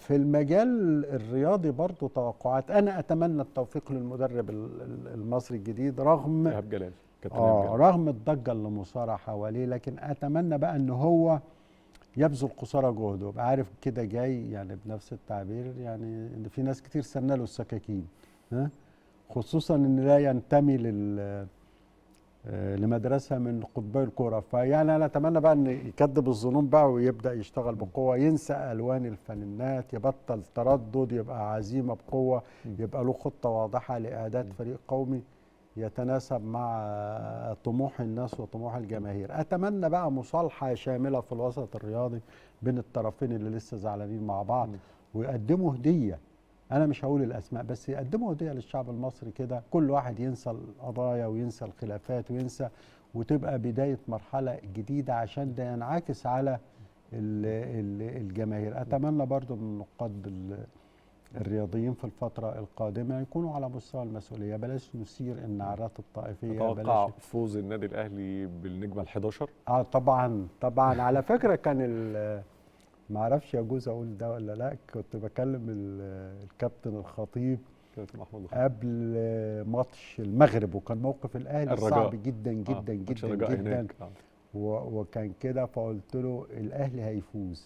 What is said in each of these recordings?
في المجال الرياضي برضو توقعات انا اتمنى التوفيق للمدرب ال- ال- المصري الجديد رغم ايهاب جلال كابتن إيهاب اه جلال. رغم الضجه اللي مثاره حواليه لكن اتمنى بقى ان هو يبذل قصارى جهده يبقى عارف كده جاي يعني بنفس التعبير يعني ان في ناس كتير سنه له السكاكين ها خصوصا ان لا ينتمي لل آه، لمدرسه من قطبي الكوره فيعني انا اتمنى بقى ان يكذب الظنون بقى ويبدا يشتغل بقوه ينسى الوان الفنانات يبطل تردد يبقى عزيمه بقوه يبقى له خطه واضحه لاعداد فريق قومي يتناسب مع طموح الناس وطموح الجماهير اتمنى بقى مصالحه شامله في الوسط الرياضي بين الطرفين اللي لسه زعلانين مع بعض مم. ويقدموا هديه انا مش هقول الاسماء بس يقدموا هديه للشعب المصري كده كل واحد ينسى القضايا وينسى الخلافات وينسى وتبقى بدايه مرحله جديده عشان ده ينعكس على ال- ال- الجماهير اتمنى برضو من النقاد ال- الرياضيين في الفترة القادمة يكونوا على مستوى المسؤولية بلاش نثير النعرات الطائفية تتوقع بلاش فوز النادي الاهلي بالنجمه ال11 اه طبعا طبعا على فكرة كان ال- ما اعرفش يجوز اقول ده ولا لا كنت بكلم ال- الكابتن الخطيب كابتن محمود الخطيب. قبل ماتش المغرب وكان موقف الاهلي الرجاء. صعب جدا آه، جدا ماتش جدا الرجاء جدا هناك. آه. و- وكان كده فقلت له الاهلي هيفوز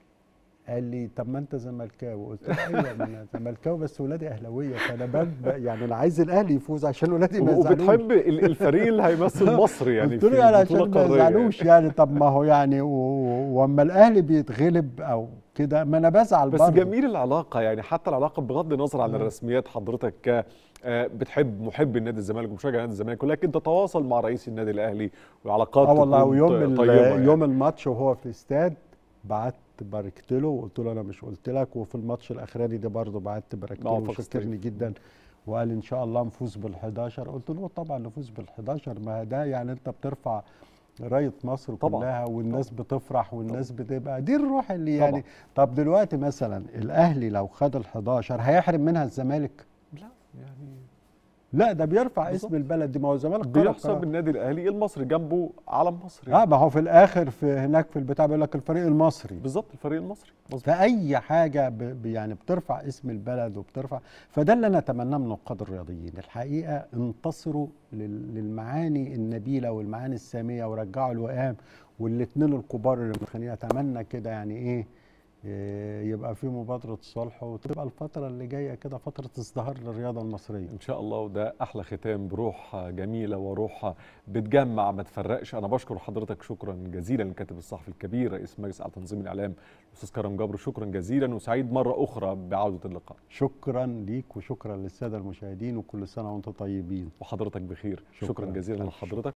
قال لي طب ما انت زملكاوي قلت له ايوه ما انا زملكاوي بس ولادي اهلاويه فانا بب- يعني انا عايز الاهلي يفوز عشان ولادي ما يزعلوش وبتحب ال- الفريق اللي هيمثل مصر يعني قلت له في يعني بطولة عشان ما قارية يزعلوش يعني طب ما هو يعني و- و- واما الاهلي بيتغلب او كده ما انا بزعل بس برضه جميل العلاقه يعني حتى العلاقه بغض النظر عن آه. الرسميات حضرتك ك آه، بتحب محب النادي الزمالك ومشجع نادي الزمالك ولكن تتواصل مع رئيس النادي الاهلي وعلاقات اه والله تكون ويوم ط- ال- طيبة يعني. يوم الماتش وهو في استاد بعت باركت له وقلت له انا مش قلت لك وفي الماتش الاخراني ده برضه بعت باركت له موفق وشكرني ستيف. جدا وقال ان شاء الله نفوز بال11 قلت له طبعا نفوز بال11 ما ده يعني انت بترفع رايه مصر طبعاً. كلها والناس بتفرح والناس بتبقى دي الروح اللي طبعاً. يعني طب دلوقتي مثلا الاهلي لو خد ال11 هيحرم منها الزمالك لا يعني لا ده بيرفع بالظبط. اسم البلد دي ما هو الزمالك قرر بيحسب قرار. النادي الاهلي المصري جنبه علم مصري اه ما هو في الاخر في هناك في البتاع بيقول لك الفريق المصري بالظبط الفريق المصري مظبوط فاي حاجه ب ب- يعني بترفع اسم البلد وبترفع فده اللي انا اتمناه من النقاد الرياضيين الحقيقه انتصروا لل- للمعاني النبيله والمعاني الساميه ورجعوا الوئام والاثنين الكبار اللي متخانقين اتمنى كده يعني ايه إيه، يبقى في مبادره صلح وتبقى الفتره اللي جايه كده فتره ازدهار للرياضه المصريه ان شاء الله وده احلى ختام بروح جميله وروح بتجمع ما تفرقش انا بشكر حضرتك شكرا جزيلا الكاتب الصحفي الكبير رئيس مجلس على تنظيم الاعلام الاستاذ كرم جبر شكرا جزيلا وسعيد مره اخرى بعوده اللقاء شكرا ليك وشكرا للساده المشاهدين وكل سنه وانتم طيبين وحضرتك بخير شكرا, شكراً. جزيلا ألف شكر. لحضرتك